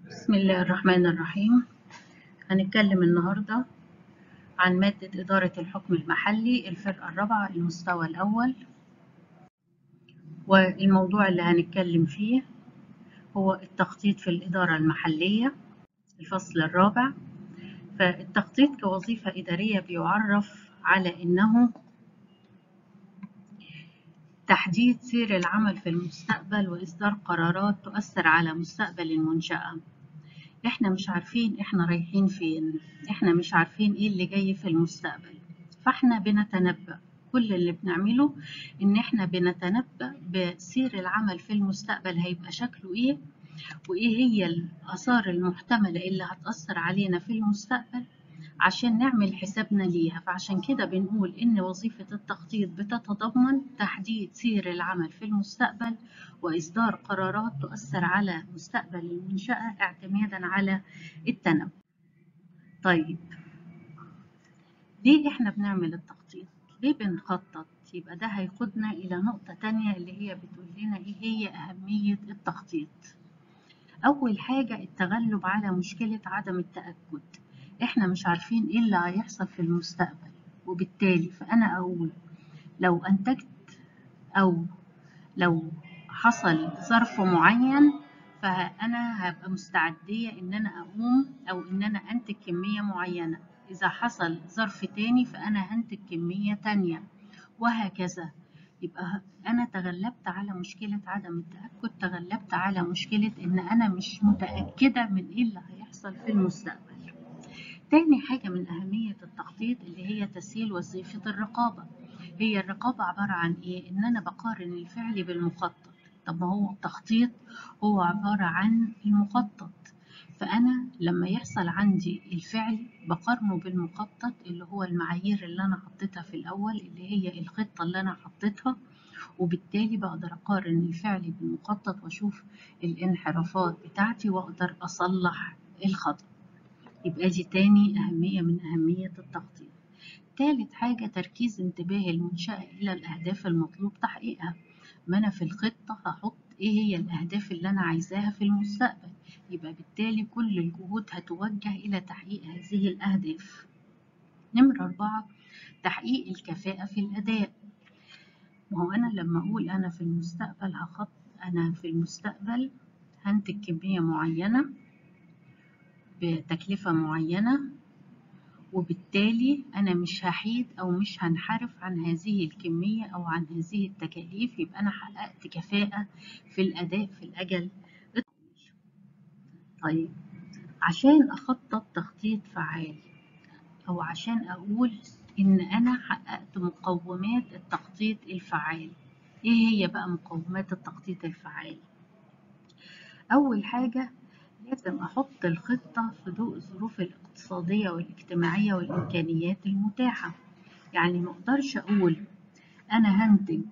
بسم الله الرحمن الرحيم هنتكلم النهاردة عن مادة إدارة الحكم المحلي الفرقة الرابعة المستوى الأول والموضوع اللي هنتكلم فيه هو التخطيط في الإدارة المحلية الفصل الرابع فالتخطيط كوظيفة إدارية بيعرف على إنه تحديد سير العمل في المستقبل وإصدار قرارات تؤثر على مستقبل المنشأة احنا مش عارفين احنا رايحين فين احنا مش عارفين ايه اللي جاي في المستقبل فاحنا بنتنبأ كل اللي بنعمله ان احنا بنتنبأ بسير العمل في المستقبل هيبقى شكله ايه وايه هي الاثار المحتملة اللي هتأثر علينا في المستقبل عشان نعمل حسابنا ليها فعشان كده بنقول إن وظيفة التخطيط بتتضمن تحديد سير العمل في المستقبل وإصدار قرارات تؤثر على مستقبل المنشأة اعتمادا على التنبؤ. طيب ليه إحنا بنعمل التخطيط؟ ليه بنخطط؟ يبقى ده هيقودنا إلى نقطة تانية اللي هي بتقول لنا إيه هي أهمية التخطيط. أول حاجة التغلب على مشكلة عدم التأكد. احنا مش عارفين ايه اللي هيحصل في المستقبل وبالتالي فانا اقول لو انتجت او لو حصل ظرف معين فانا هبقى مستعدية ان انا اقوم او ان انا انتج كمية معينة اذا حصل ظرف تاني فانا هنتج كمية تانية وهكذا يبقى انا تغلبت على مشكلة عدم التأكد تغلبت على مشكلة ان انا مش متأكدة من ايه اللي هيحصل في المستقبل تاني حاجة من أهمية التخطيط اللي هي تسهيل وظيفة الرقابة هي الرقابة عبارة عن إيه؟ إن أنا بقارن الفعل بالمخطط طب ما هو التخطيط هو عبارة عن المخطط فأنا لما يحصل عندي الفعل بقارنه بالمخطط اللي هو المعايير اللي أنا حطيتها في الأول اللي هي الخطة اللي أنا حطيتها وبالتالي بقدر أقارن الفعل بالمخطط وأشوف الانحرافات بتاعتي وأقدر أصلح الخطأ يبقى دي تاني أهمية من أهمية التخطيط تالت حاجة تركيز انتباه المنشأة إلى الأهداف المطلوب تحقيقها ما أنا في الخطة هحط إيه هي الأهداف اللي أنا عايزاها في المستقبل يبقى بالتالي كل الجهود هتوجه إلى تحقيق هذه الأهداف نمرة أربعة تحقيق الكفاءة في الأداء ما هو أنا لما أقول أنا في المستقبل هخط أنا في المستقبل هنتج كمية معينة بتكلفة معينة وبالتالي أنا مش هحيد أو مش هنحرف عن هذه الكمية أو عن هذه التكاليف يبقى أنا حققت كفاءة في الأداء في الأجل الطويل. طيب عشان أخطط تخطيط فعال أو عشان أقول إن أنا حققت مقومات التخطيط الفعال إيه هي بقى مقومات التخطيط الفعال؟ أول حاجة لازم أحط الخطة في ضوء الظروف الاقتصادية والاجتماعية والإمكانيات المتاحة يعني ما أقدرش أقول أنا هنتج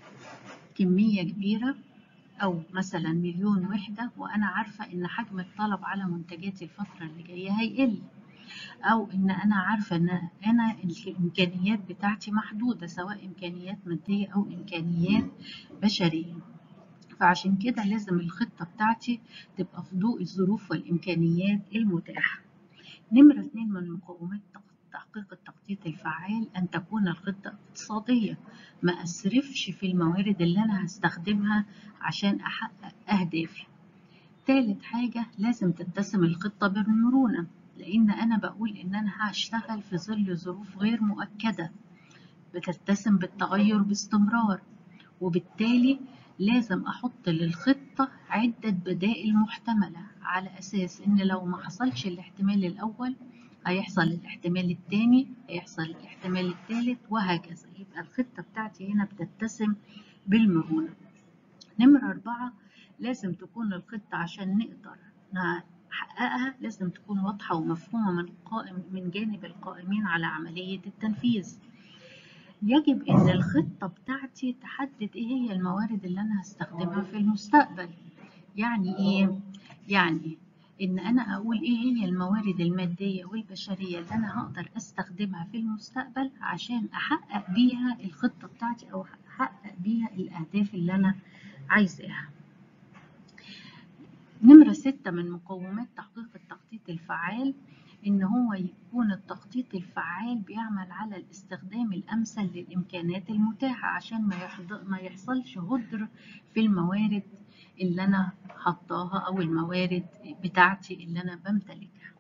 كمية كبيرة أو مثلا مليون وحدة وأنا عارفة إن حجم الطلب على منتجاتي الفترة اللي جاية هيقل أو إن أنا عارفة إن أنا الإمكانيات بتاعتي محدودة سواء إمكانيات مادية أو إمكانيات بشرية فعشان كده لازم الخطة بتاعتي تبقى في ضوء الظروف والإمكانيات المتاحة. نمرة اتنين من مقومات تحقيق التخطيط الفعال أن تكون الخطة اقتصادية ما أسرفش في الموارد اللي أنا هستخدمها عشان أحقق أهدافي. تالت حاجة لازم تتسم الخطة بالمرونة لأن أنا بقول إن أنا هشتغل في ظل ظروف غير مؤكدة بتتسم بالتغير باستمرار وبالتالي لازم أحط للخطة عدة بدائل محتملة على أساس إن لو ما حصلش الاحتمال الأول هيحصل الاحتمال الثاني هيحصل الاحتمال الثالث وهكذا يبقى الخطة بتاعتي هنا بتتسم بالمرونة نمرة أربعة لازم تكون الخطة عشان نقدر نحققها لازم تكون واضحة ومفهومة من قائم من جانب القائمين على عملية التنفيذ يجب ان الخطة بتاعتي تحدد ايه هي الموارد اللي انا هستخدمها في المستقبل يعني ايه يعني ان انا اقول ايه هي الموارد المادية والبشرية اللي انا هقدر استخدمها في المستقبل عشان احقق بيها الخطة بتاعتي او احقق بيها الاهداف اللي انا عايزاها نمرة ستة من مقومات تحقيق التخطيط الفعال إن هو يكون التخطيط الفعال بيعمل على الاستخدام الأمثل للإمكانات المتاحة عشان ما, ما يحصلش هدر في الموارد اللي أنا حطاها أو الموارد بتاعتي اللي أنا بمتلكها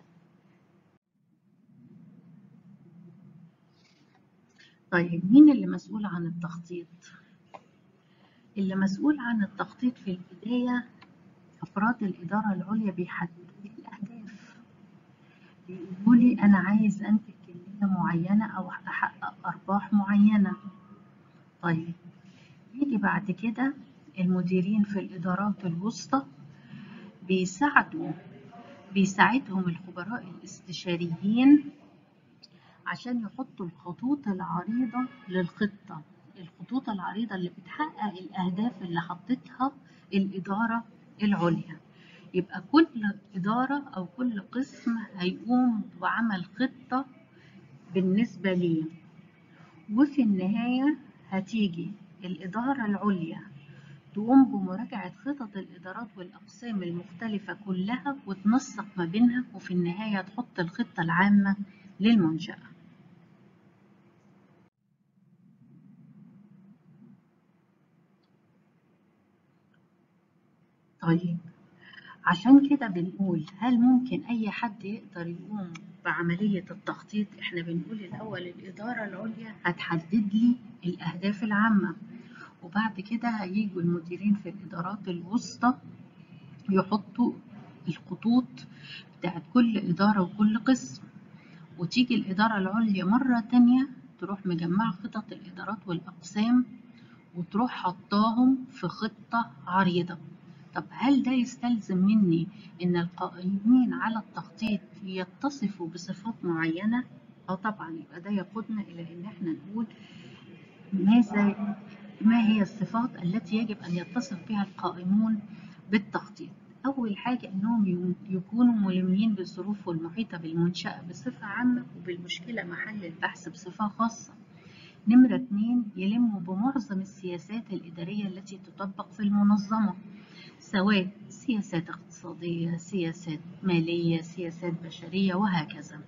طيب مين اللي مسؤول عن التخطيط؟ اللي مسؤول عن التخطيط في البداية أفراد الإدارة العليا بيحددوا لي الأهداف بيقولوا لي أنا عايز أنتج كمية معينة أو أحقق أرباح معينة طيب يجي بعد كده المديرين في الإدارات الوسطى بيساعدوا بيساعدهم الخبراء الاستشاريين عشان يحطوا الخطوط العريضة للخطة الخطوط العريضة اللي بتحقق الأهداف اللي حطتها الإدارة العليا يبقى كل إدارة أو كل قسم هيقوم بعمل خطة بالنسبة ليه وفي النهاية هتيجي الإدارة العليا تقوم بمراجعة خطط الإدارات والأقسام المختلفة كلها وتنسق ما بينها وفي النهاية تحط الخطة العامة للمنشأة طيب عشان كده بنقول هل ممكن أي حد يقدر يقوم بعملية التخطيط احنا بنقول الأول الإدارة العليا هتحدد لي الأهداف العامة وبعد كده هيجوا المديرين في الإدارات الوسطى يحطوا الخطوط بتاعت كل إدارة وكل قسم وتيجي الإدارة العليا مرة تانية تروح مجمعة خطط الإدارات والأقسام وتروح حطاهم في خطة عريضة طب هل ده يستلزم مني إن القائمين على التخطيط يتصفوا بصفات معينة؟ أه طبعا يبقى ده يقودنا إلى إن احنا نقول ماذا ما هي الصفات التي يجب أن يتصف بها القائمون بالتخطيط؟ أول حاجة إنهم يكونوا ملمين بالظروف والمحيطة بالمنشأة بصفة عامة وبالمشكلة محل البحث بصفة خاصة. نمرة اتنين يلموا بمعظم السياسات الإدارية التي تطبق في المنظمة سواء سياسات اقتصادية، سياسات مالية، سياسات بشرية وهكذا.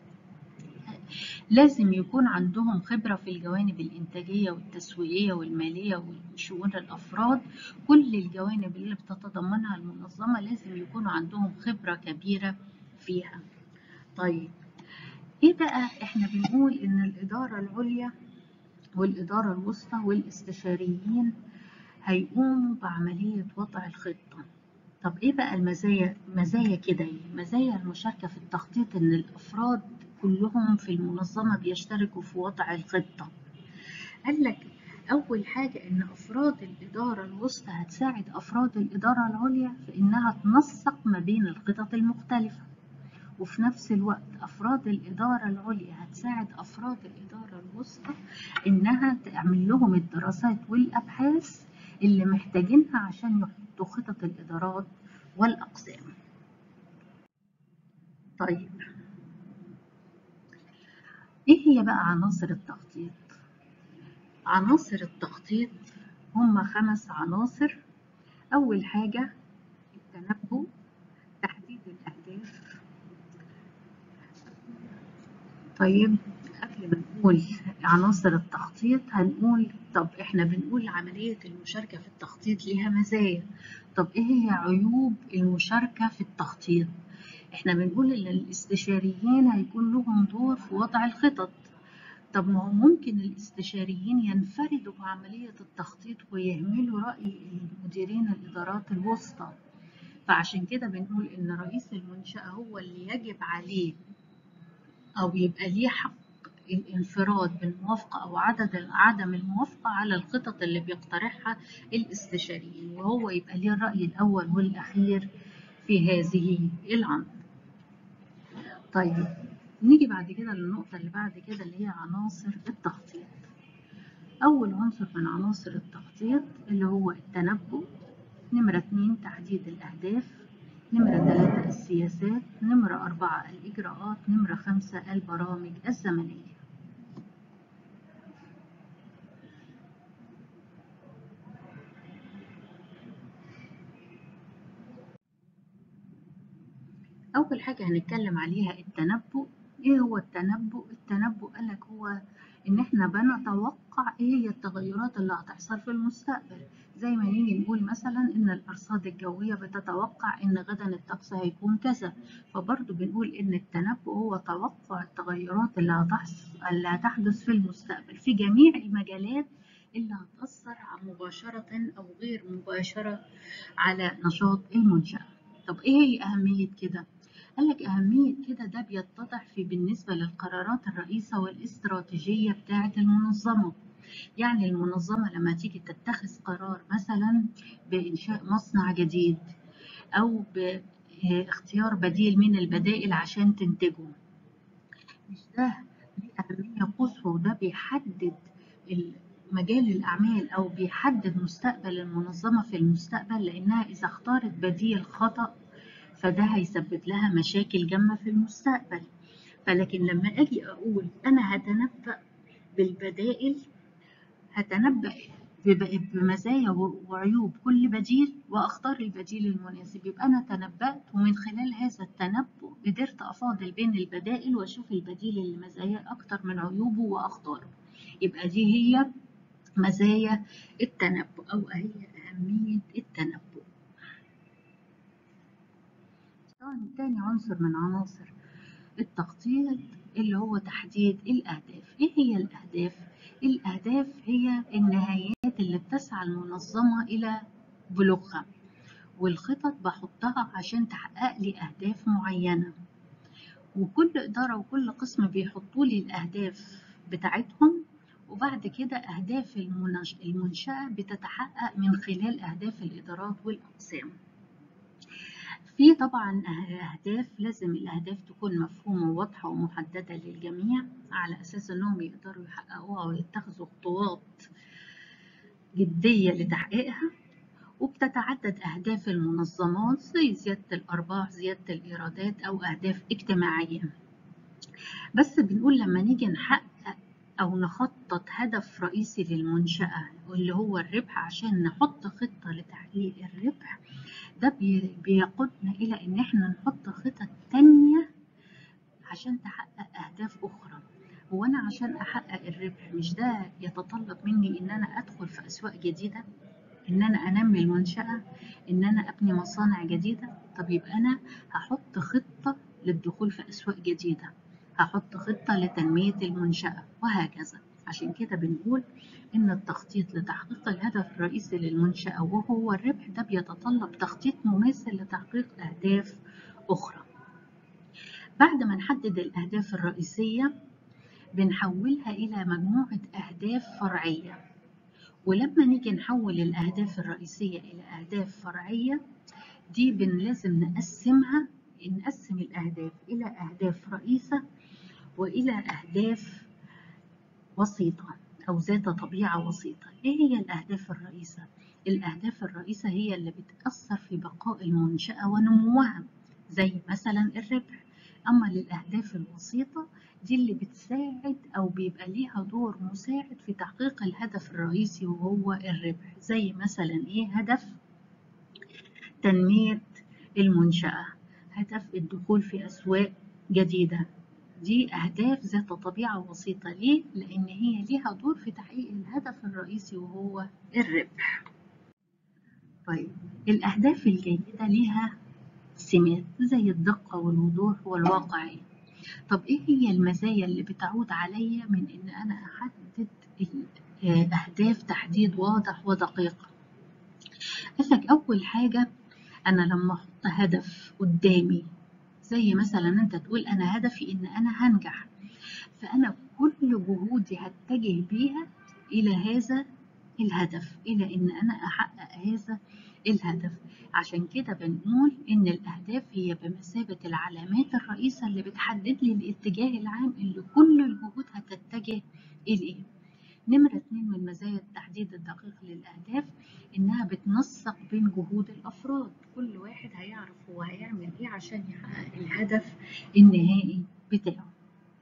لازم يكون عندهم خبرة في الجوانب الإنتاجية والتسويقية والمالية وشؤون الأفراد كل الجوانب اللي بتتضمنها المنظمة لازم يكون عندهم خبرة كبيرة فيها طيب إيه بقى إحنا بنقول إن الإدارة العليا والإدارة الوسطى والاستشاريين هيقوموا بعملية وضع الخطة طب إيه بقى المزايا مزايا كده مزايا المشاركة في التخطيط إن الأفراد كلهم في المنظمة بيشتركوا في وضع الخطة قال لك أول حاجة إن أفراد الإدارة الوسطى هتساعد أفراد الإدارة العليا في إنها تنسق ما بين الخطط المختلفة وفي نفس الوقت أفراد الإدارة العليا هتساعد أفراد الإدارة الوسطى إنها تعمل لهم الدراسات والأبحاث اللي محتاجينها عشان يحطوا خطط الإدارات والأقسام طيب إيه هي بقى عناصر التخطيط؟ عناصر التخطيط هم خمس عناصر أول حاجة التنبؤ تحديد الأهداف طيب قبل ما نقول عناصر التخطيط هنقول طب احنا بنقول عملية المشاركة في التخطيط ليها مزايا طب ايه هي عيوب المشاركة في التخطيط احنا بنقول ان الاستشاريين هيكون لهم دور في وضع الخطط طب ما هو ممكن الاستشاريين ينفردوا بعملية التخطيط ويهملوا رأي المديرين الإدارات الوسطى فعشان كده بنقول إن رئيس المنشأة هو اللي يجب عليه أو يبقى ليه حق الانفراد بالموافقة أو عدد عدم الموافقة على الخطط اللي بيقترحها الاستشاريين وهو يبقى ليه الرأي الأول والأخير في هذه العناصر. طيب نيجي بعد كده للنقطة اللي بعد كده اللي هي عناصر التخطيط. أول عنصر من عناصر التخطيط اللي هو التنبؤ، نمرة اتنين تحديد الأهداف، نمرة ثلاثة السياسات، نمرة أربعة الإجراءات، نمرة خمسة البرامج الزمنية. أول حاجة هنتكلم عليها التنبؤ إيه هو التنبؤ؟ التنبؤ قالك هو إن إحنا بنتوقع إيه هي التغيرات اللي هتحصل في المستقبل زي ما نيجي نقول مثلا إن الأرصاد الجوية بتتوقع إن غدا الطقس هيكون كذا فبرضه بنقول إن التنبؤ هو توقع التغيرات اللي هتحصل اللي هتحدث في المستقبل في جميع المجالات اللي هتأثر مباشرة أو غير مباشرة على نشاط المنشأة طب إيه هي أهمية كده؟ قال لك أهمية كده ده بيتضح في بالنسبة للقرارات الرئيسة والاستراتيجية بتاعة المنظمة يعني المنظمة لما تيجي تتخذ قرار مثلا بإنشاء مصنع جديد أو باختيار بديل من البدائل عشان تنتجه مش ده ليه أهمية قصوى وده بيحدد مجال الأعمال أو بيحدد مستقبل المنظمة في المستقبل لأنها إذا اختارت بديل خطأ فده هيسبب لها مشاكل جامة في المستقبل فلكن لما أجي أقول أنا هتنبأ بالبدائل هتنبأ بمزايا وعيوب كل بديل وأختار البديل المناسب يبقى أنا تنبأت ومن خلال هذا التنبؤ قدرت أفاضل بين البدائل وأشوف البديل اللي مزاياه أكتر من عيوبه وأختاره يبقى دي هي مزايا التنبؤ أو هي أهمية التنبؤ تاني عنصر من عناصر التخطيط اللي هو تحديد الأهداف إيه هي الأهداف؟ الأهداف هي النهايات اللي بتسعى المنظمة إلى بلوغها والخطط بحطها عشان تحقق لي أهداف معينة وكل إدارة وكل قسم بيحطوا لي الأهداف بتاعتهم وبعد كده أهداف المنشأة بتتحقق من خلال أهداف الإدارات والأقسام في طبعا أهداف لازم الأهداف تكون مفهومة وواضحة ومحددة للجميع على أساس أنهم يقدروا يحققوها ويتخذوا خطوات جدية لتحقيقها وبتتعدد أهداف المنظمات زي زيادة الأرباح زيادة الإيرادات أو أهداف اجتماعية بس بنقول لما نيجي نحقق أو نخطط هدف رئيسي للمنشأة واللي هو الربح عشان نحط خطة لتحقيق الربح ده بيقودنا إلى إن إحنا نحط خطط تانية عشان تحقق أهداف أخرى هو أنا عشان أحقق الربح مش ده يتطلب مني إن أنا أدخل في أسواق جديدة إن أنا أنمي المنشأة إن أنا أبني مصانع جديدة طب يبقى أنا هحط خطة للدخول في أسواق جديدة هحط خطة لتنمية المنشأة وهكذا عشان كده بنقول إن التخطيط لتحقيق الهدف الرئيسي للمنشأة وهو الربح ده بيتطلب تخطيط مماثل لتحقيق أهداف أخرى بعد ما نحدد الأهداف الرئيسية بنحولها إلى مجموعة أهداف فرعية ولما نيجي نحول الأهداف الرئيسية إلى أهداف فرعية دي بن لازم نقسمها نقسم الأهداف إلى أهداف رئيسة وإلى أهداف وسيطة أو ذات طبيعة وسيطة إيه هي الأهداف الرئيسة؟ الأهداف الرئيسة هي اللي بتأثر في بقاء المنشأة ونموها زي مثلا الربح أما للأهداف الوسيطة دي اللي بتساعد أو بيبقى ليها دور مساعد في تحقيق الهدف الرئيسي وهو الربح زي مثلا إيه هدف تنمية المنشأة هدف الدخول في أسواق جديدة دي أهداف ذات طبيعة وسيطة ليه؟ لأن هي ليها دور في تحقيق الهدف الرئيسي وهو الربح طيب الأهداف الجيدة ليها سمات زي الدقة والوضوح والواقعية طب إيه هي المزايا اللي بتعود عليا من إن أنا أحدد أهداف تحديد واضح ودقيق قالك أول حاجة أنا لما أحط هدف قدامي زي مثلا أنت تقول أنا هدفي إن أنا هنجح فأنا كل جهودي هتجه بيها إلى هذا الهدف إلى إن أنا أحقق هذا الهدف عشان كده بنقول إن الأهداف هي بمثابة العلامات الرئيسة اللي بتحدد لي الاتجاه العام اللي كل الجهود هتتجه إليه نمرة اتنين من مزايا التحديد الدقيق للأهداف إنها بتنسق بين جهود الأفراد كل واحد هيعرف هو هيعمل إيه عشان يحقق الهدف النهائي بتاعه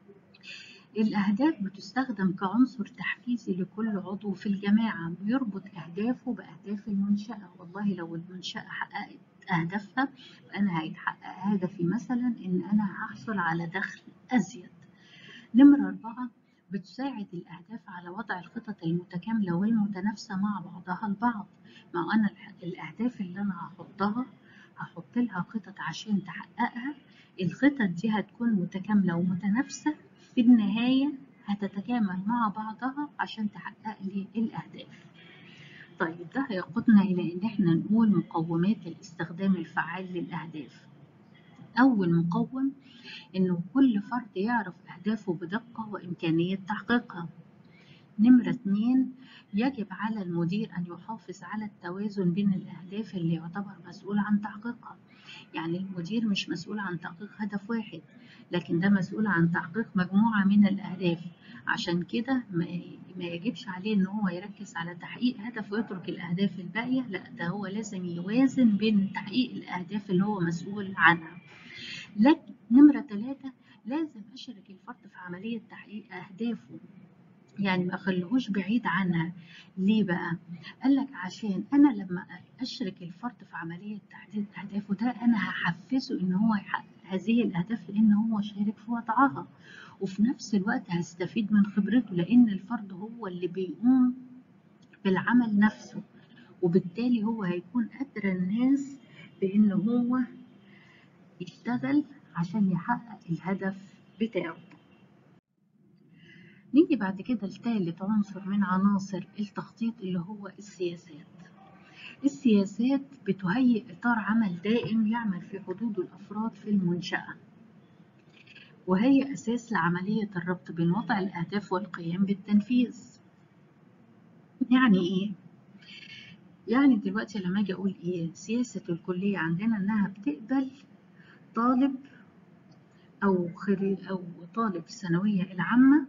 الأهداف بتستخدم كعنصر تحفيزي لكل عضو في الجماعة بيربط أهدافه بأهداف المنشأة والله لو المنشأة حققت أهدافها فأنا هيتحقق هدفي مثلا إن أنا هحصل على دخل أزيد نمرة أربعة بتساعد الأهداف على وضع الخطط المتكاملة والمتنافسة مع بعضها البعض ما أنا الأهداف اللي أنا هحطها هحط لها خطط عشان تحققها الخطط دي هتكون متكاملة ومتنافسة في النهاية هتتكامل مع بعضها عشان تحقق لي الأهداف طيب ده هيقودنا إلى إن إحنا نقول مقومات الاستخدام الفعال للأهداف أول مقوم إنه كل فرد يعرف أهدافه بدقة وإمكانية تحقيقها نمرة اتنين يجب على المدير أن يحافظ على التوازن بين الأهداف اللي يعتبر مسؤول عن تحقيقها يعني المدير مش مسؤول عن تحقيق هدف واحد لكن ده مسؤول عن تحقيق مجموعة من الأهداف عشان كده ما يجبش عليه إن هو يركز على تحقيق هدف ويترك الأهداف الباقية لا ده هو لازم يوازن بين تحقيق الأهداف اللي هو مسؤول عنها لكن نمرة ثلاثة لازم أشرك الفرد في عملية تحقيق أهدافه يعني ما اخليهوش بعيد عنها ليه بقى قال لك عشان انا لما اشرك الفرد في عمليه تحديد اهدافه ده انا هحفزه ان هو يحقق هذه الاهداف لان هو شارك في وضعها وفي نفس الوقت هستفيد من خبرته لان الفرد هو اللي بيقوم بالعمل نفسه وبالتالي هو هيكون ادرى الناس بان هو يشتغل عشان يحقق الهدف بتاعه نيجي بعد كده لثالث عنصر من عناصر التخطيط اللي هو السياسات السياسات بتهيئ إطار عمل دائم يعمل في حدود الأفراد في المنشأة وهي أساس لعملية الربط بين وضع الأهداف والقيام بالتنفيذ يعني إيه؟ يعني دلوقتي لما أجي أقول إيه سياسة الكلية عندنا إنها بتقبل طالب أو خريج أو طالب الثانوية العامة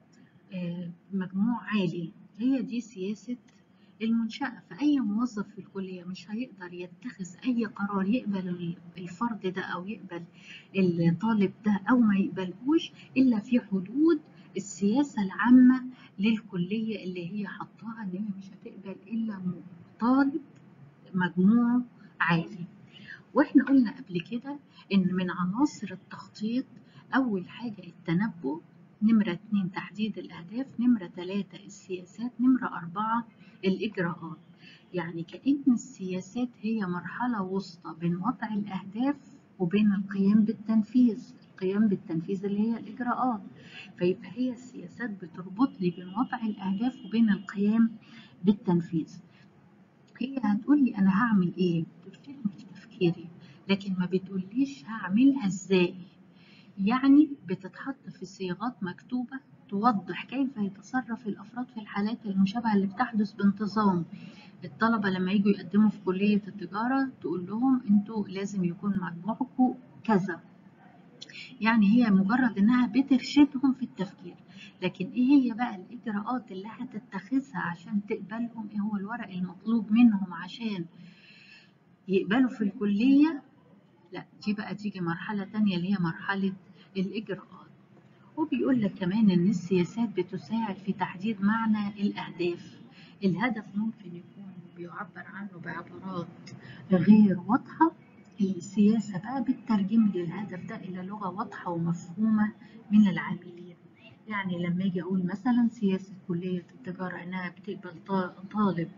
مجموع عالي هي دي سياسة المنشأة فأي موظف في الكلية مش هيقدر يتخذ أي قرار يقبل الفرد ده أو يقبل الطالب ده أو ما يقبلهوش إلا في حدود السياسة العامة للكلية اللي هي حطاها إن هي مش هتقبل إلا طالب مجموعه عالي واحنا قلنا قبل كده إن من عناصر التخطيط أول حاجة التنبؤ نمرة اتنين تحديد الأهداف نمرة تلاتة السياسات نمرة أربعة الإجراءات يعني كأن السياسات هي مرحلة وسطى بين وضع الأهداف وبين القيام بالتنفيذ القيام بالتنفيذ اللي هي الإجراءات فيبقى هي السياسات بتربط لي بين وضع الأهداف وبين القيام بالتنفيذ هي هتقول لي أنا هعمل إيه بتفيدني في تفكيري لكن ما بتقوليش هعملها إزاي يعني بتتحط في صيغات مكتوبة توضح كيف يتصرف الأفراد في الحالات المشابهة اللي بتحدث بانتظام الطلبة لما يجوا يقدموا في كلية التجارة تقول لهم انتوا لازم يكون مجموعكم كذا يعني هي مجرد انها بترشدهم في التفكير لكن ايه هي بقى الاجراءات اللي هتتخذها عشان تقبلهم ايه هو الورق المطلوب منهم عشان يقبلوا في الكلية لا دي بقى تيجي مرحلة تانية اللي هي مرحلة الإجراءات وبيقول لك كمان إن السياسات بتساعد في تحديد معنى الأهداف الهدف ممكن يكون بيعبر عنه بعبارات غير واضحة السياسة بقى بتترجم لي الهدف ده إلى لغة واضحة ومفهومة من العاملين يعني لما أجي أقول مثلا سياسة كلية التجارة إنها بتقبل طالب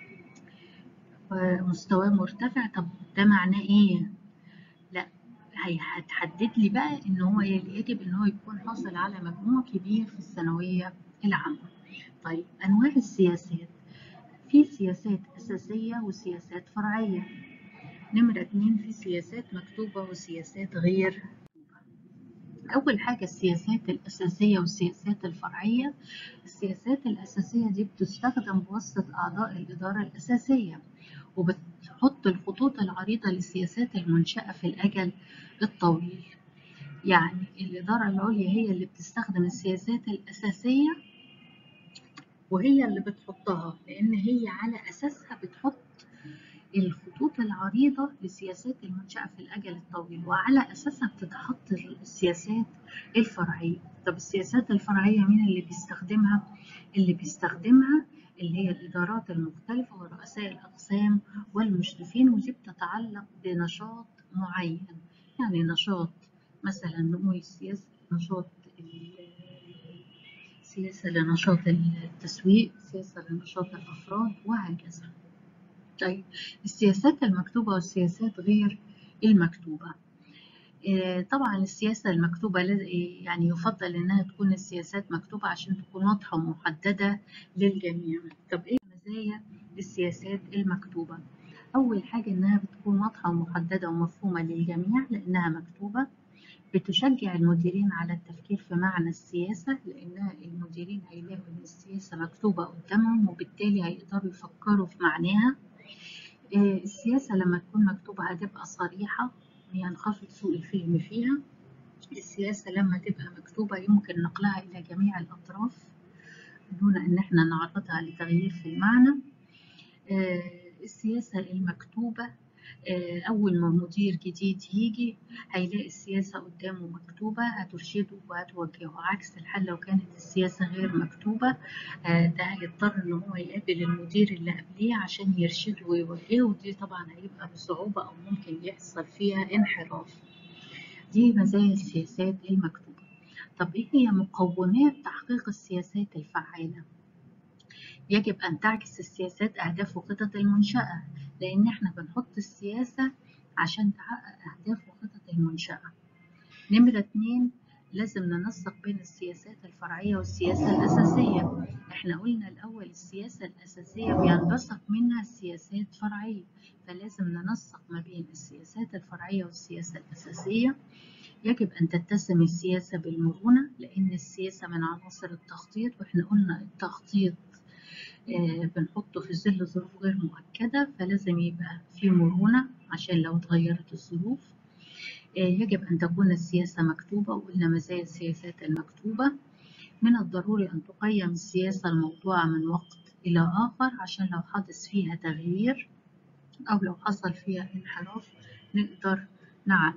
مستواه مرتفع طب ده معناه إيه؟ لا هتحدد لي بقى ان هو يجب ان هو يكون حاصل على مجموع كبير في الثانويه العامه طيب انواع السياسات في سياسات اساسيه وسياسات فرعيه نمرة اتنين في سياسات مكتوبة وسياسات غير أول حاجة السياسات الأساسية والسياسات الفرعية السياسات الأساسية دي بتستخدم بواسطة أعضاء الإدارة الأساسية وبتحط الخطوط العريضة للسياسات المنشأة في الأجل الطويل يعني الإدارة العليا هي اللي بتستخدم السياسات الأساسية وهي اللي بتحطها لأن هي على أساسها بتحط الخطوط العريضة للسياسات المنشأة في الأجل الطويل وعلى أساسها بتتحط السياسات الفرعية طب السياسات الفرعية مين اللي بيستخدمها؟ اللي بيستخدمها اللي هي الإدارات المختلفة ورؤساء الأقسام والمشرفين ودي بتتعلق بنشاط معين يعني نشاط مثلا نقول السياسة نشاط سياسة لنشاط التسويق سياسة لنشاط الأفراد وهكذا طيب السياسات المكتوبة والسياسات غير المكتوبة طبعا السياسة المكتوبة يعني يفضل إنها تكون السياسات مكتوبة عشان تكون واضحة ومحددة للجميع طب إيه مزايا السياسات المكتوبة؟ أول حاجة إنها بتكون واضحة ومحددة ومفهومة للجميع لأنها مكتوبة بتشجع المديرين على التفكير في معنى السياسة لأن المديرين هيلاقوا إن السياسة مكتوبة قدامهم وبالتالي هيقدروا يفكروا في معناها السياسة لما تكون مكتوبة هتبقى صريحة ينخفض سوء الفهم فيها السياسة لما تبقى مكتوبة يمكن نقلها إلى جميع الأطراف دون أن احنا نعرضها لتغيير في المعنى السياسة المكتوبة أول ما مدير جديد يجي هيلاقي السياسة قدامه مكتوبة هترشده وهتوجهه عكس الحال لو كانت السياسة غير مكتوبة ده هيضطر إن هو يقابل المدير اللي قبليه عشان يرشده ويوجهه ودي طبعا هيبقى بصعوبة أو ممكن يحصل فيها انحراف دي مزايا السياسات المكتوبة طب إيه هي مقومات تحقيق السياسات الفعالة؟ يجب أن تعكس السياسات أهداف وخطط المنشأة لأن إحنا بنحط السياسة عشان تحقق أهداف وخطط المنشأة نمرة اتنين لازم ننسق بين السياسات الفرعية والسياسة الأساسية إحنا قلنا الأول السياسة الأساسية بينبثق منها سياسات فرعية فلازم ننسق ما بين السياسات الفرعية والسياسة الأساسية يجب أن تتسم السياسة بالمرونة لأن السياسة من عناصر التخطيط وإحنا قلنا التخطيط بنحطه في ظل ظروف غير مؤكدة فلازم يبقى في مرونة عشان لو اتغيرت الظروف يجب أن تكون السياسة مكتوبة وقلنا مزايا السياسات المكتوبة من الضروري أن تقيم السياسة الموضوعة من وقت إلى آخر عشان لو حدث فيها تغيير أو لو حصل فيها انحراف نقدر نعالجه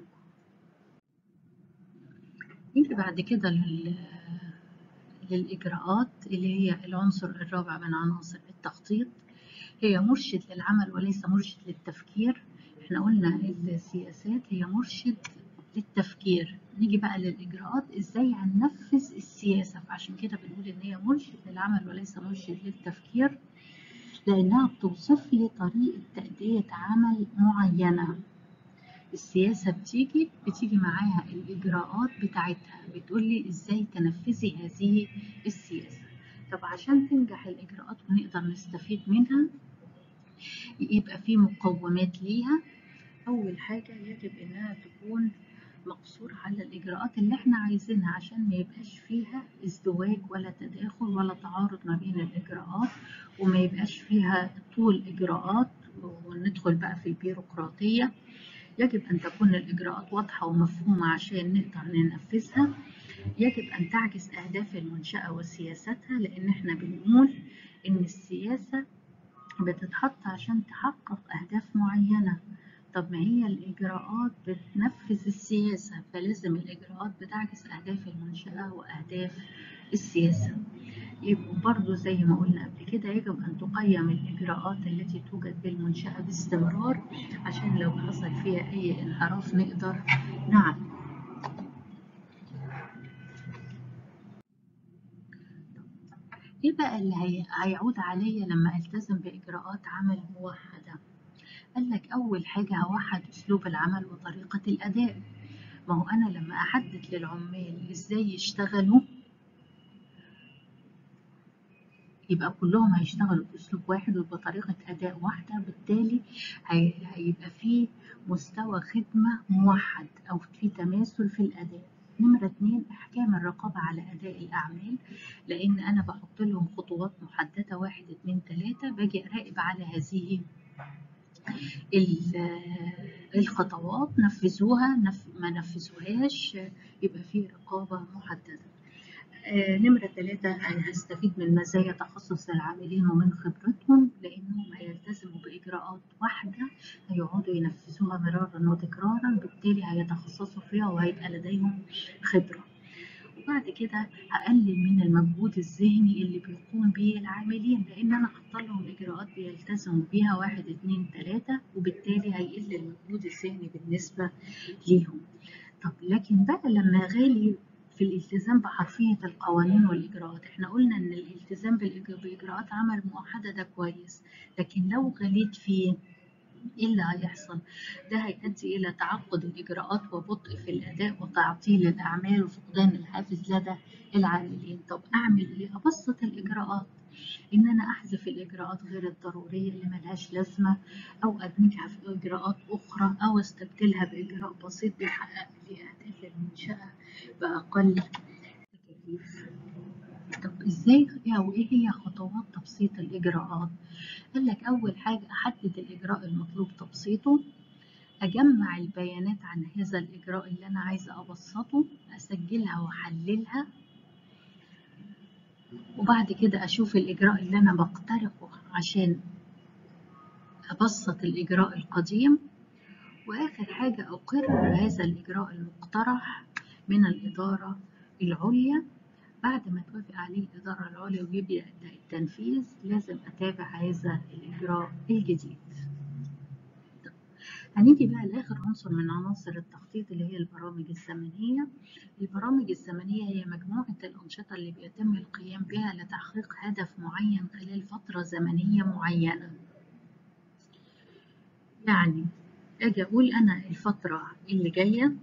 نيجي بعد كده لل للإجراءات اللي هي العنصر الرابع من عناصر التخطيط هي مرشد للعمل وليس مرشد للتفكير احنا قلنا السياسات هي مرشد للتفكير نيجي بقى للإجراءات ازاي هننفذ السياسة فعشان كده بنقول ان هي مرشد للعمل وليس مرشد للتفكير لأنها بتوصف لي طريقة تأدية عمل معينة السياسة بتيجي بتيجي معاها الإجراءات بتاعتها بتقول لي إزاي تنفذي هذه السياسة طب عشان تنجح الإجراءات ونقدر نستفيد منها يبقى في مقومات ليها أول حاجة يجب إنها تكون مقصورة على الإجراءات اللي إحنا عايزينها عشان ما يبقاش فيها ازدواج ولا تداخل ولا تعارض ما بين الإجراءات وما يبقاش فيها طول إجراءات وندخل بقى في البيروقراطية يجب أن تكون الإجراءات واضحة ومفهومة عشان نقدر ننفذها يجب أن تعكس أهداف المنشأة وسياستها لأن إحنا بنقول إن السياسة بتتحط عشان تحقق أهداف معينة طب ما هي الإجراءات بتنفذ السياسة فلازم الإجراءات بتعكس أهداف المنشأة وأهداف السياسة يبقوا برضو زي ما قلنا قبل كده يجب أن تقيم الإجراءات التي توجد بالمنشأة باستمرار عشان لو حصل فيها أي انحراف نقدر نعلم إيه بقى اللي هي... هيعود عليا لما ألتزم بإجراءات عمل موحدة؟ قال لك أول حاجة هوحد أسلوب العمل وطريقة الأداء ما هو أنا لما أحدد للعمال إزاي يشتغلوا يبقى كلهم هيشتغلوا بأسلوب واحد وبطريقة أداء واحدة بالتالي هيبقى فيه مستوى خدمة موحد أو في تماثل في الأداء نمرة اتنين إحكام الرقابة على أداء الأعمال لأن أنا بحط لهم خطوات محددة واحد اتنين تلاتة باجي أراقب على هذه الخطوات نفذوها نف... ما نفذوهاش يبقى في رقابة محددة آه نمرة ثلاثة هستفيد من مزايا تخصص العاملين ومن خبرتهم لأنهم هيلتزموا بإجراءات واحدة هيقعدوا ينفذوها مرارا وتكرارا بالتالي هيتخصصوا فيها وهيبقى لديهم خبرة وبعد كده هقلل من المجهود الذهني اللي بيقوم به العاملين لان انا حاطه لهم اجراءات بيلتزموا بيها واحد اتنين تلاته وبالتالي هيقل المجهود الذهني بالنسبه ليهم طب لكن بقى لما غالي في الالتزام بحرفية القوانين والإجراءات احنا قلنا ان الالتزام بإجراءات عمل موحدة ده كويس لكن لو غليت فيه ايه اللي هيحصل ده هيؤدي الى تعقد الاجراءات وبطء في الاداء وتعطيل الاعمال وفقدان الحافز لدى العاملين طب اعمل ايه ابسط الاجراءات ان انا احذف الاجراءات غير الضروريه اللي ملهاش لازمه او ادمجها في اجراءات اخرى او استبدلها باجراء بسيط بيحقق لي اهداف المنشاه باقل تكاليف طب ازاي او ايه هي خطوات تبسيط الاجراءات قال لك اول حاجه احدد الاجراء المطلوب تبسيطه اجمع البيانات عن هذا الاجراء اللي انا عايزه ابسطه اسجلها واحللها وبعد كده اشوف الاجراء اللي انا بقترحه عشان ابسط الاجراء القديم واخر حاجه اقر هذا الاجراء المقترح من الاداره العليا بعد ما توافق عليه الإدارة العليا ويبدأ التنفيذ لازم أتابع هذا الإجراء الجديد. هنيجي بقى لآخر عنصر من عناصر التخطيط اللي هي البرامج الزمنية. البرامج الزمنية هي مجموعة الأنشطة اللي بيتم القيام بها لتحقيق هدف معين خلال فترة زمنية معينة. يعني أجي أقول أنا الفترة اللي جاية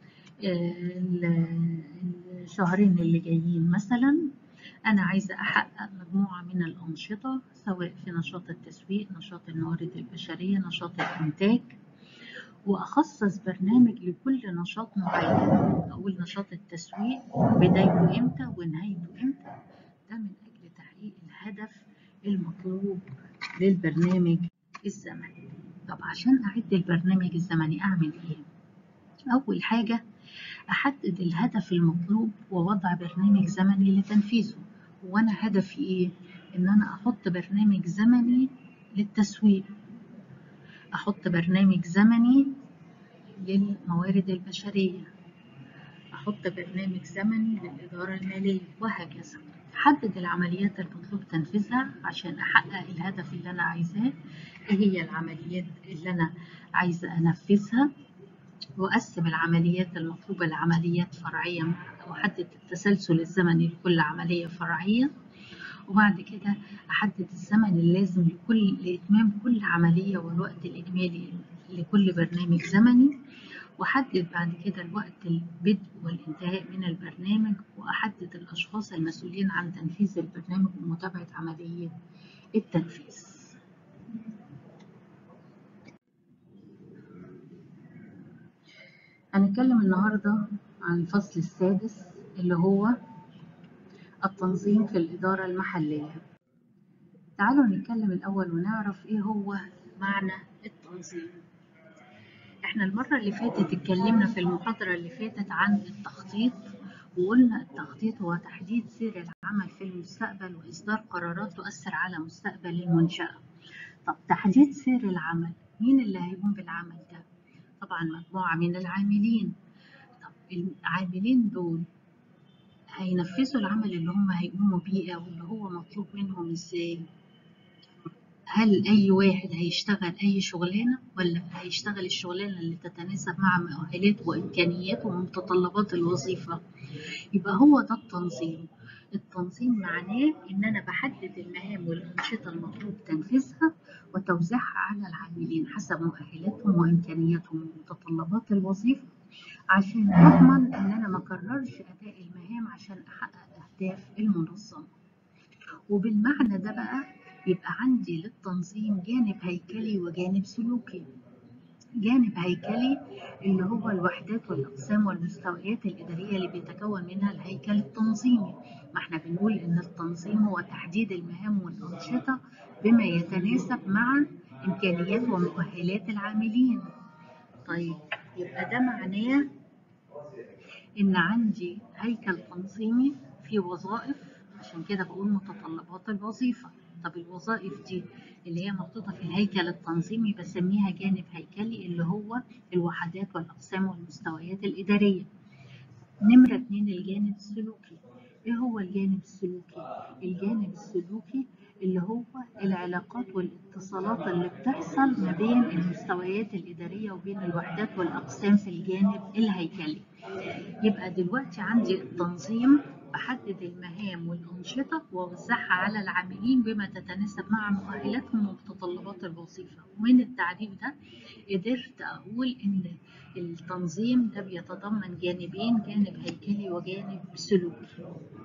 الشهرين اللي جايين مثلا أنا عايزة أحقق مجموعة من الأنشطة سواء في نشاط التسويق نشاط الموارد البشرية نشاط الإنتاج وأخصص برنامج لكل نشاط معين أقول نشاط التسويق بدايته إمتى ونهايته إمتى ده من أجل تحقيق الهدف المطلوب للبرنامج الزمني طب عشان أعد البرنامج الزمني أعمل إيه؟ أول حاجة أحدد الهدف المطلوب ووضع برنامج زمني لتنفيذه وأنا هدفي إيه؟ إن أنا أحط برنامج زمني للتسويق أحط برنامج زمني للموارد البشرية أحط برنامج زمني للإدارة المالية وهكذا أحدد العمليات المطلوب تنفيذها عشان أحقق الهدف اللي أنا عايزاه إيه هي العمليات اللي أنا عايزة أنفذها وأقسم العمليات المطلوبة لعمليات فرعية وأحدد التسلسل الزمني لكل عملية فرعية وبعد كده أحدد الزمن اللازم لكل لإتمام كل عملية والوقت الإجمالي لكل برنامج زمني وأحدد بعد كده الوقت البدء والانتهاء من البرنامج وأحدد الأشخاص المسؤولين عن تنفيذ البرنامج ومتابعة عملية التنفيذ. هنتكلم النهاردة عن الفصل السادس اللي هو التنظيم في الإدارة المحلية تعالوا نتكلم الأول ونعرف إيه هو معنى التنظيم إحنا المرة اللي فاتت اتكلمنا في المحاضرة اللي فاتت عن التخطيط وقلنا التخطيط هو تحديد سير العمل في المستقبل وإصدار قرارات تؤثر على مستقبل المنشأة طب تحديد سير العمل مين اللي هيقوم بالعمل ده؟ طبعا مجموعة من العاملين طب العاملين دول هينفذوا العمل اللي هم هيقوموا بيه أو اللي هو مطلوب منهم إزاي؟ هل أي واحد هيشتغل أي شغلانة ولا هيشتغل الشغلانة اللي تتناسب مع مؤهلات وإمكانيات ومتطلبات الوظيفة؟ يبقى هو ده التنظيم التنظيم معناه إن أنا بحدد المهام والأنشطة المطلوب تنفيذها وتوزيعها على العاملين حسب مؤهلاتهم وإمكانياتهم ومتطلبات الوظيفة عشان أضمن إن أنا ما أكررش أداء المهام عشان أحقق أهداف المنظمة وبالمعنى ده بقى يبقى عندي للتنظيم جانب هيكلي وجانب سلوكي جانب هيكلي اللي هو الوحدات والأقسام والمستويات الإدارية اللي بيتكون منها الهيكل التنظيمي ما احنا بنقول إن التنظيم هو تحديد المهام والأنشطة بما يتناسب مع إمكانيات ومؤهلات العاملين طيب يبقى ده معناه إن عندي هيكل تنظيمي في وظائف عشان كده بقول متطلبات الوظيفة طب الوظائف دي اللي هي محطوطة في الهيكل التنظيمي بسميها جانب هيكلي اللي هو الوحدات والأقسام والمستويات الإدارية نمرة اتنين الجانب السلوكي ايه هو الجانب السلوكي؟ الجانب السلوكي اللي هو العلاقات والاتصالات اللي بتحصل ما بين المستويات الإدارية وبين الوحدات والأقسام في الجانب الهيكلي يبقى دلوقتي عندي التنظيم بحدد المهام والأنشطة وأوزعها على العاملين بما تتناسب مع مؤهلاتهم ومتطلبات الوظيفة ومن التعريف ده قدرت أقول إن التنظيم ده بيتضمن جانبين جانب هيكلي وجانب سلوكي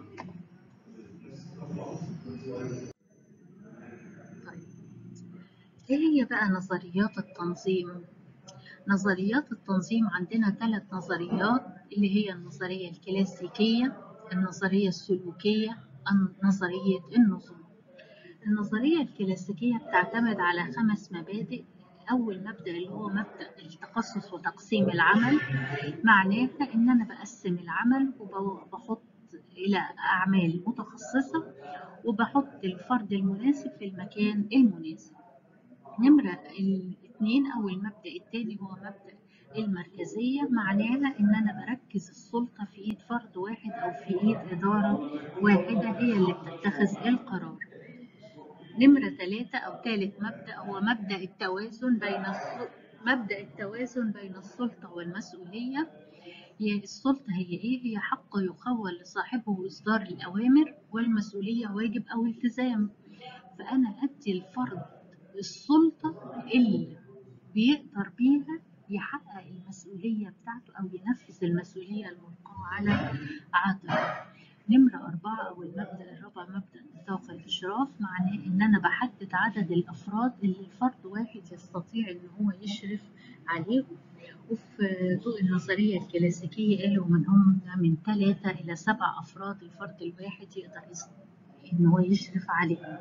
طيب إيه هي بقى نظريات التنظيم؟ نظريات التنظيم عندنا ثلاث نظريات اللي هي النظرية الكلاسيكية النظرية السلوكية نظرية النظم النظرية الكلاسيكية بتعتمد على خمس مبادئ أول مبدأ اللي هو مبدأ التخصص وتقسيم العمل معناها إن أنا بقسم العمل وبحط إلى أعمال متخصصة وبحط الفرد المناسب في المكان المناسب نمرة الاثنين أو المبدأ الثاني هو مبدأ المركزية معناها إن أنا بركز السلطة في إيد فرد واحد أو في إيد إدارة واحدة هي اللي بتتخذ القرار. نمرة ثلاثة أو ثالث مبدأ هو مبدأ التوازن بين مبدأ التوازن بين السلطة والمسؤولية. هي السلطة هي إيه؟ هي حق يخول لصاحبه إصدار الأوامر والمسؤولية واجب أو التزام. فأنا أدي الفرد السلطة اللي بيقدر بيها يحقق المسؤولية بتاعته أو ينفذ المسؤولية الملقاة على عاتقه. نمرة أربعة أو المبدأ الرابع مبدأ نطاق الإشراف معناه إن أنا بحدد عدد الأفراد اللي الفرد واحد يستطيع إن هو يشرف عليهم وفي ضوء النظرية الكلاسيكية قالوا من هم من ثلاثة إلى سبع أفراد الفرد الواحد يقدر إن هو يشرف عليهم.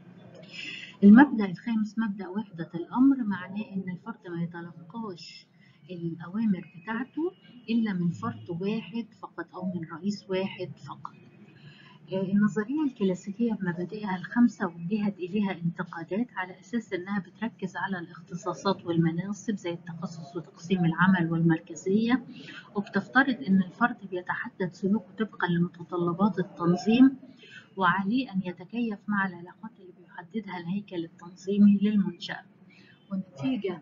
المبدأ الخامس مبدأ وحدة الأمر معناه إن الفرد ما يتلقاش الأوامر بتاعته إلا من فرد واحد فقط أو من رئيس واحد فقط. النظرية الكلاسيكية بمبادئها الخمسة وجهت إليها انتقادات على أساس إنها بتركز على الاختصاصات والمناصب زي التخصص وتقسيم العمل والمركزية وبتفترض إن الفرد بيتحدد سلوكه طبقا لمتطلبات التنظيم وعليه أن يتكيف مع العلاقات اللي بيحددها الهيكل التنظيمي للمنشأة ونتيجة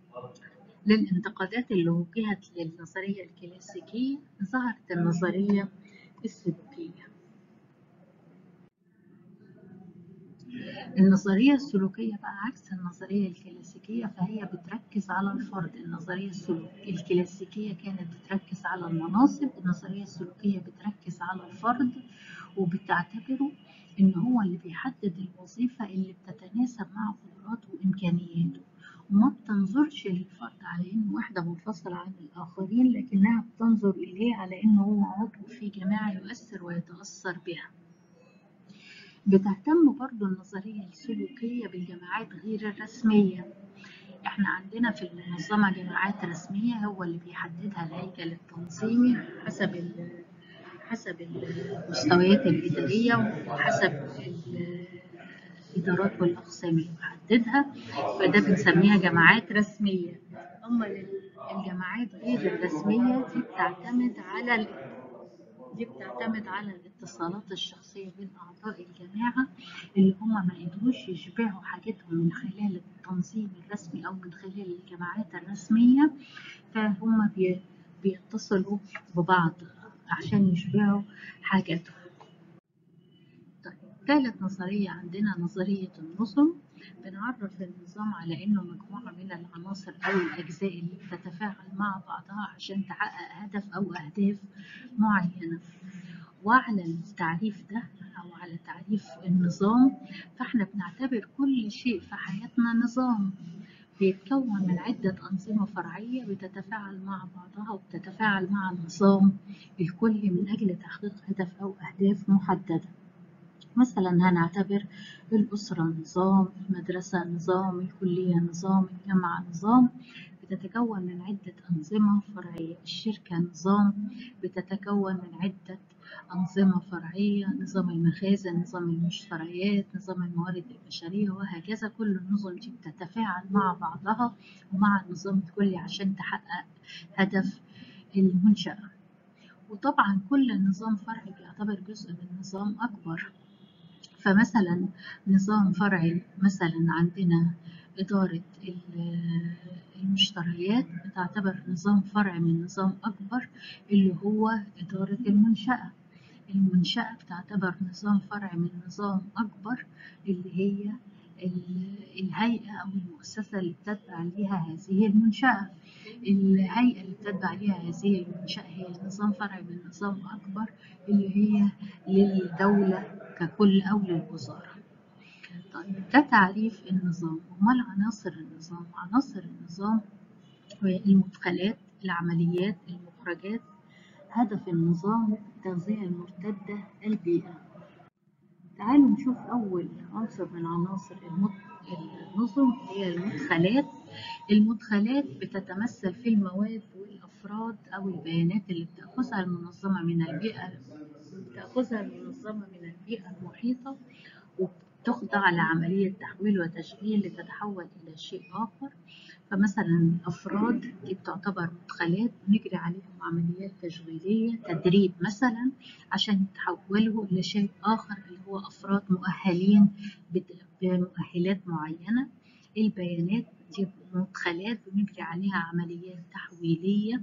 للانتقادات اللي وجهت للنظرية الكلاسيكية ظهرت النظرية السلوكية النظرية السلوكية بقى عكس النظرية الكلاسيكية فهي بتركز على الفرد النظرية السلوكية الكلاسيكية كانت بتركز على المناصب النظرية السلوكية بتركز على الفرد وبتعتبره إن هو اللي بيحدد الوظيفة اللي بتتناسب مع قدراته وإمكانياته وما بتنظرش للفرد على إنه واحدة منفصلة عن الآخرين لكنها بتنظر إليه على إنه هو عضو في جماعة يؤثر ويتأثر بها. بتهتم برضو النظرية السلوكية بالجماعات غير الرسمية احنا عندنا في المنظمة جماعات رسمية هو اللي بيحددها الهيكل التنظيمي حسب ال حسب المستويات الإدارية وحسب الإدارات والأقسام اللي بحددها فده بنسميها جماعات رسمية أما الجماعات غير الرسمية دي بتعتمد على دي بتعتمد على الاتصالات الشخصية بين أعضاء الجماعة اللي هم ما قدروش يشبعوا حاجتهم من خلال التنظيم الرسمي أو من خلال الجماعات الرسمية فهم بيتصلوا ببعض عشان يشبعوا حاجتهم. طيب ثالث نظرية عندنا نظرية النظم بنعرف النظام على إنه مجموعة من العناصر أو الأجزاء اللي بتتفاعل مع بعضها عشان تحقق هدف أو أهداف معينة. وعلى التعريف ده أو على تعريف النظام فإحنا بنعتبر كل شيء في حياتنا نظام بيتكون من عدة أنظمة فرعية بتتفاعل مع بعضها وبتتفاعل مع النظام الكلي من أجل تحقيق هدف أو أهداف محددة. مثلا هنعتبر الأسرة نظام، المدرسة نظام، الكلية نظام، الجامعة نظام بتتكون من عدة أنظمة فرعية، الشركة نظام بتتكون من عدة أنظمة فرعية، نظام المخازن، نظام المشتريات، نظام الموارد البشرية وهكذا كل النظم دي بتتفاعل مع بعضها ومع النظام الكلي عشان تحقق هدف المنشأة. وطبعا كل نظام فرعي بيعتبر جزء من نظام أكبر فمثلا نظام فرعي مثلا عندنا إدارة المشتريات بتعتبر نظام فرع من نظام أكبر اللي هو إدارة المنشأة المنشأة بتعتبر نظام فرع من نظام أكبر اللي هي الهيئة أو المؤسسة اللي بتتبع ليها هذه المنشأة الهيئة اللي بتتبع ليها هذه المنشأة هي نظام فرعي من نظام أكبر اللي هي للدولة ككل أو للوزارة طيب ده تعريف النظام أمال عناصر النظام عناصر النظام هي المدخلات العمليات المخرجات هدف النظام التغذية المرتدة البيئة تعالوا نشوف أول عنصر من عناصر النظم هي المدخلات المدخلات بتتمثل في المواد والأفراد أو البيانات اللي بتأخذها المنظمة من البيئة بتأخذها المنظمة من البيئة المحيطة وبتخضع لعملية تحويل وتشغيل لتتحول إلى شيء آخر فمثلا الأفراد دي بتعتبر مدخلات بنجري عليهم عمليات تشغيلية تدريب مثلا عشان يتحولوا إلى شيء آخر اللي هو أفراد مؤهلين بمؤهلات معينة البيانات دي مدخلات بنجري عليها عمليات تحويلية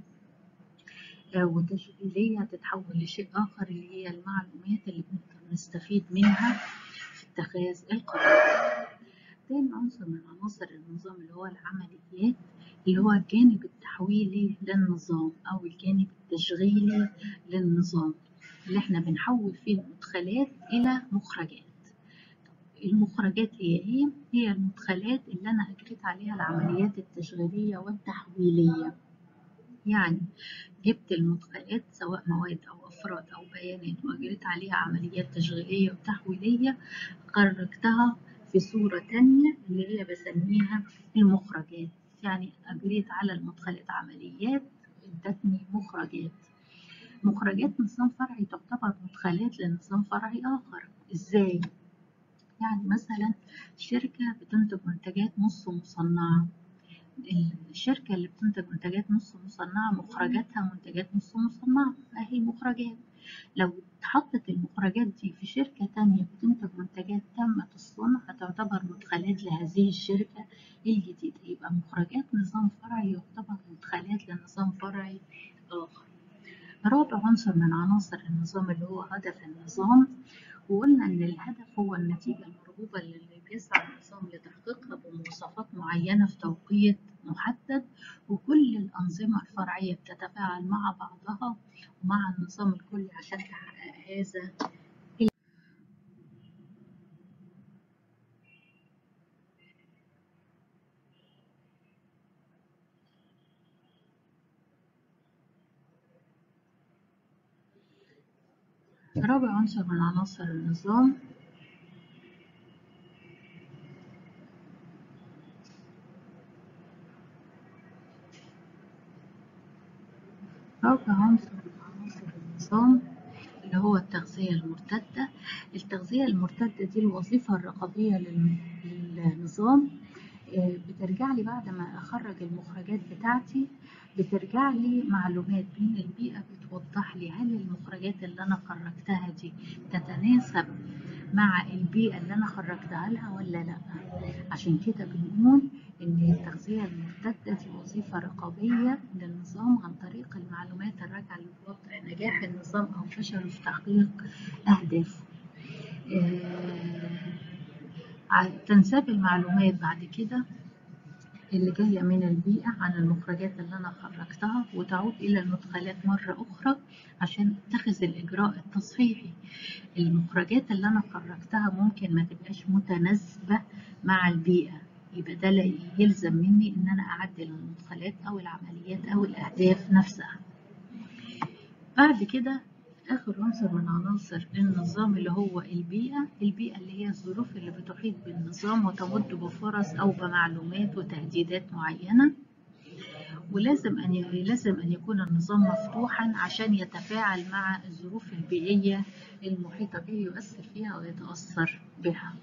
وتشغيلية تتحول لشيء آخر اللي هي المعلومات اللي بنستفيد منها في اتخاذ القرار تاني عنصر من عناصر النظام اللي هو العمليات اللي هو الجانب التحويلي للنظام أو الجانب التشغيلي للنظام اللي احنا بنحول فيه المدخلات إلى مخرجات المخرجات هي ايه؟ هي المدخلات اللي أنا أجريت عليها العمليات التشغيلية والتحويلية يعني جبت المدخلات سواء مواد أو أفراد أو بيانات وأجريت عليها عمليات تشغيلية وتحويلية خرجتها في صورة تانية اللي هي بسميها المخرجات يعني أجريت على المدخلات عمليات ادتني مخرجات مخرجات نظام فرعي تعتبر مدخلات لنظام فرعي آخر إزاي؟ يعني مثلا شركة بتنتج منتجات نص مصنعة الشركة اللي بتنتج منتجات نص مصنعة مخرجاتها منتجات نص مصنعة أهي مخرجات لو اتحطت المخرجات دي في شركة تانية بتنتج منتجات تامة الصنع هتعتبر مدخلات لهذه الشركة الجديدة يبقى مخرجات نظام فرعي يعتبر مدخلات لنظام فرعي آخر رابع عنصر من عناصر النظام اللي هو هدف النظام وقلنا إن الهدف هو النتيجة المرغوبة اللي بيسعى النظام لتحقيقها بمواصفات معينة في توقيت محدد وكل الأنظمة الفرعية بتتفاعل مع بعضها ومع النظام الكلي عشان تحقق هذا رابع عنصر من عناصر النظام رابع عنصر من عناصر النظام اللي هو التغذية المرتدة التغذية المرتدة دي الوظيفة الرقابية للنظام بترجع لي بعد ما أخرج المخرجات بتاعتي بترجع لي معلومات من البيئة بتوضح لي هل المخرجات اللي أنا خرجتها دي تتناسب مع البيئة اللي أنا خرجتها لها ولا لأ عشان كده بنقول إن التغذية المرتدة دي وظيفة رقابية للنظام عن طريق المعلومات الراجعة لتوضح نجاح النظام أو فشله في تحقيق أهدافه. آه تنساب المعلومات بعد كده اللي جاية من البيئة عن المخرجات اللي أنا خرجتها وتعود إلى المدخلات مرة أخرى عشان أتخذ الإجراء التصحيحي المخرجات اللي أنا خرجتها ممكن ما تبقاش متناسبة مع البيئة يبقى ده يلزم مني إن أنا أعدل المدخلات أو العمليات أو الأهداف نفسها بعد كده آخر عنصر من عناصر النظام اللي هو البيئة البيئة اللي هي الظروف اللي بتحيط بالنظام وتمد بفرص أو بمعلومات وتهديدات معينة ولازم أن لازم أن يكون النظام مفتوحا عشان يتفاعل مع الظروف البيئية المحيطة به يؤثر فيها ويتأثر بها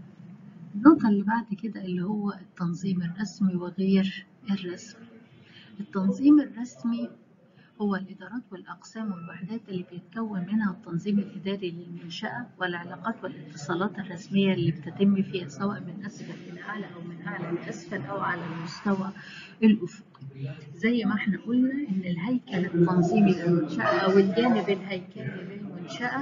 النقطة اللي بعد كده اللي هو التنظيم الرسمي وغير الرسمي التنظيم الرسمي هو الإدارات والأقسام والوحدات اللي بيتكون منها التنظيم الإداري للمنشأة والعلاقات والاتصالات الرسمية اللي بتتم فيها سواء من أسفل إلى أعلى أو من أعلى لأسفل أو على المستوى الأفقي زي ما احنا قلنا إن الهيكل التنظيمي للمنشأة أو الجانب الهيكلي للمنشأة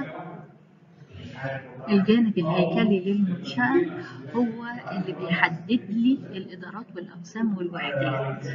الجانب الهيكلي للمنشأة هو اللي بيحدد لي الإدارات والأقسام والوحدات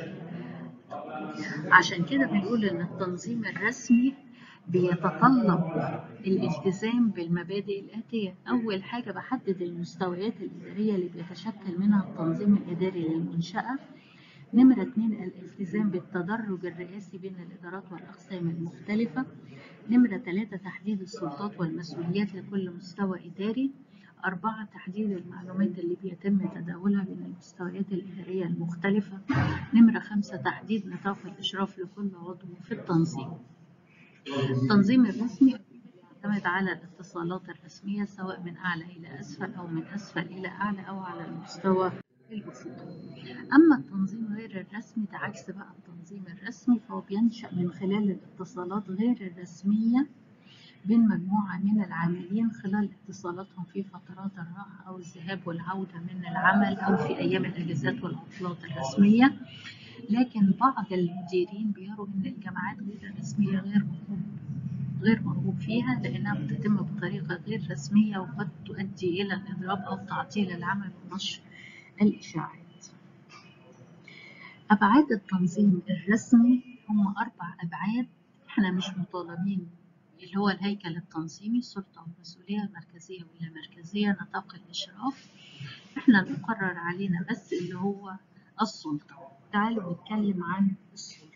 عشان كده بنقول إن التنظيم الرسمي بيتطلب الالتزام بالمبادئ الآتية أول حاجة بحدد المستويات الإدارية اللي بيتشكل منها التنظيم الإداري للمنشأة نمرة اتنين الالتزام بالتدرج الرئاسي بين الإدارات والأقسام المختلفة نمرة ثلاثة تحديد السلطات والمسؤوليات لكل مستوى إداري أربعة تحديد المعلومات اللي بيتم تداولها بين المستويات الإدارية المختلفة نمرة خمسة تحديد نطاق الإشراف لكل عضو في التنظيم التنظيم الرسمي يعتمد على الاتصالات الرسمية سواء من أعلى إلى أسفل أو من أسفل إلى أعلى أو على المستوى الأفقي أما التنظيم غير الرسمي ده عكس بقى التنظيم الرسمي فهو بينشأ من خلال الاتصالات غير الرسمية بين مجموعة من العاملين خلال اتصالاتهم في فترات الراحة أو الذهاب والعودة من العمل أو في أيام الأجازات والعطلات الرسمية لكن بعض المديرين بيروا أن الجامعات غير الرسمية غير مرغوب غير مرغوب فيها لأنها بتتم بطريقة غير رسمية وقد تؤدي إلى الإضراب أو تعطيل العمل ونشر الإشاعات. أبعاد التنظيم الرسمي هم أربع أبعاد إحنا مش مطالبين اللي هو الهيكل التنظيمي السلطة والمسؤولية المركزية واللامركزية نطاق الإشراف إحنا المقرر علينا بس اللي هو السلطة تعالوا نتكلم عن السلطة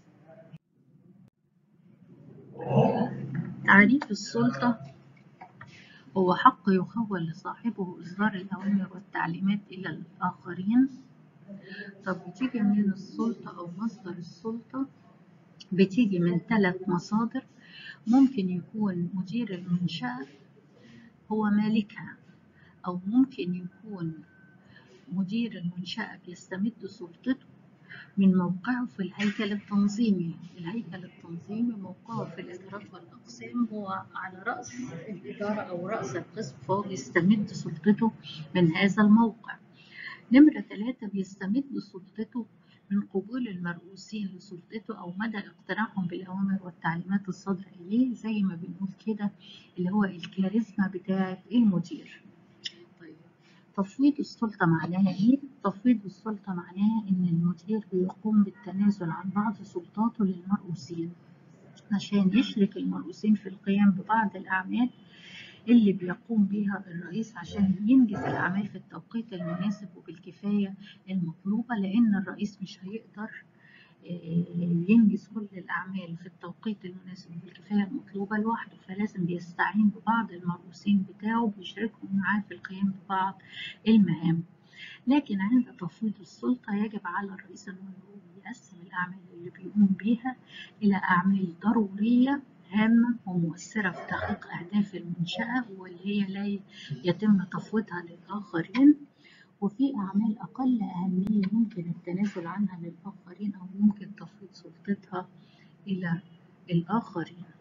تعريف السلطة هو حق يخول لصاحبه إصدار الأوامر والتعليمات إلى الآخرين طب بتيجي منين السلطة أو مصدر السلطة بتيجي من ثلاث مصادر ممكن يكون مدير المنشأة هو مالكها أو ممكن يكون مدير المنشأة بيستمد سلطته من موقعه في الهيكل التنظيمي الهيكل التنظيمي موقعه في الإدارات والأقسام هو على رأس الإدارة أو رأس القسم فهو بيستمد سلطته من هذا الموقع نمرة ثلاثة بيستمد سلطته من قبول المرؤوسين لسلطته أو مدى اقتناعهم بالأوامر والتعليمات الصادرة إليه زي ما بنقول كده اللي هو الكاريزما بتاعة المدير طيب تفويض السلطة معناها إيه؟ تفويض السلطة معناها إن المدير بيقوم بالتنازل عن بعض سلطاته للمرؤوسين عشان يشرك المرؤوسين في القيام ببعض الأعمال اللي بيقوم بها الرئيس عشان ينجز الأعمال في التوقيت المناسب وبالكفاية المطلوبة لأن الرئيس مش هيقدر ينجز كل الأعمال في التوقيت المناسب بالكفاية المطلوبة لوحده فلازم بيستعين ببعض المرؤوسين بتاعه بيشاركهم معاه في القيام ببعض المهام لكن عند تفويض السلطة يجب على الرئيس أنه يقسم الأعمال اللي بيقوم بيها إلى أعمال ضرورية هامة ومؤثرة في تحقيق أهداف المنشأة واللي هي لا يتم تفويضها للآخرين وفي أعمال أقل أهمية ممكن التنازل عنها للآخرين أو ممكن تفويض سلطتها إلى الآخرين